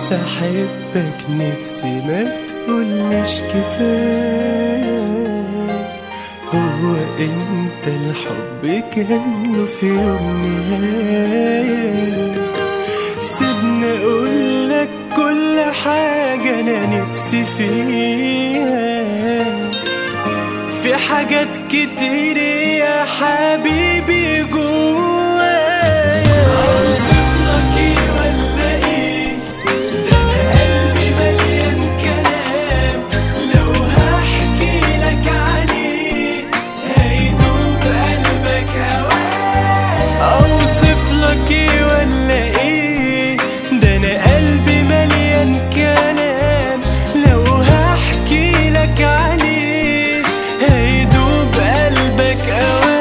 نفسي احبك نفسي ما تقوليش كفايه هو انت الحب كان له في يوم نهايه سيبني اقولك كل حاجه انا نفسي فيها في حاجات كتير يا حبيبي جوايا اوصف لك ايه ولا ايه ده انا قلبي مليان كلام لو هحكي لك عليه هيدوب قلبك اوام اوصف لك ايه ولا ايه ده انا قلبي مليان كلام لو هحكي لك عليه هيدوب قلبك اوام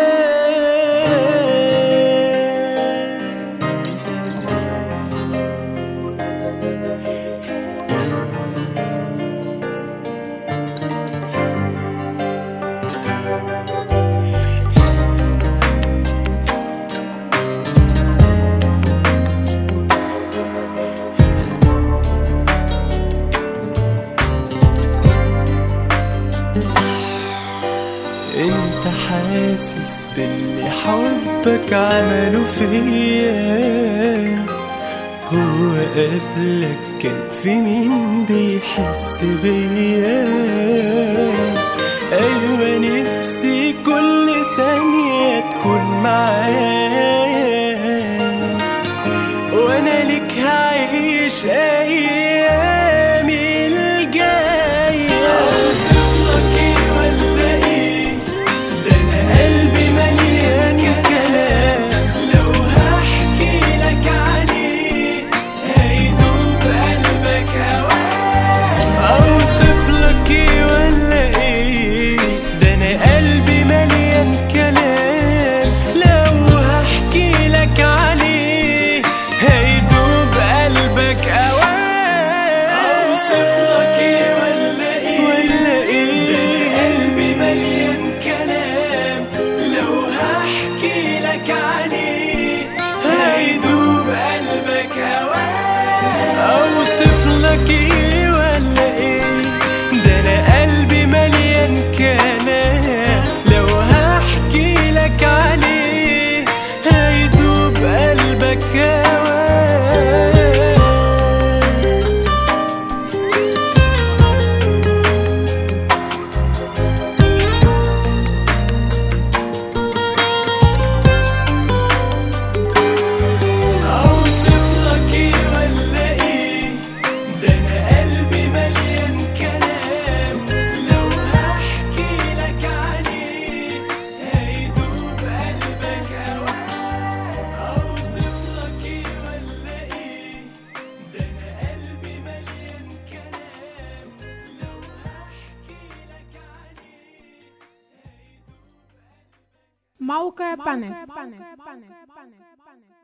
انت حاسس باللي حبك عمله فيا هو قبلك كان في مين بيحس بيا ايوه نفسي كل ثانية تكون معايا وانا لك هعيش ايامي الجاية اوصف لك ايه ولا ايه ده انا قلبي مليان كلام لو هحكي لك عليه هيدوب قلبك اوام اوصف لك ايه ولا ايه ده انا قلبي مليان كلام لو هحكي لك عليه هيدوب قلبك اوام اوصف لك ايه ولا ايه ولا ايه ده انا قلبي مليان كلام لو هحكي لك عليه هيدوب قلبك اوام اوصف لك ايه ولا ايه ده انا قلبي مليان كلام لو هحكي لك عليه هيدوب قلبك اوام اوصف لك ايه ولا ايه ده انا قلبي مليان كلام لو هحكي لك عليه هيدوب قلبك اوام اوصف لك ايه ولا ايه ده انا قلبي مليان كلام لو هحكي لك عليه موقع بانل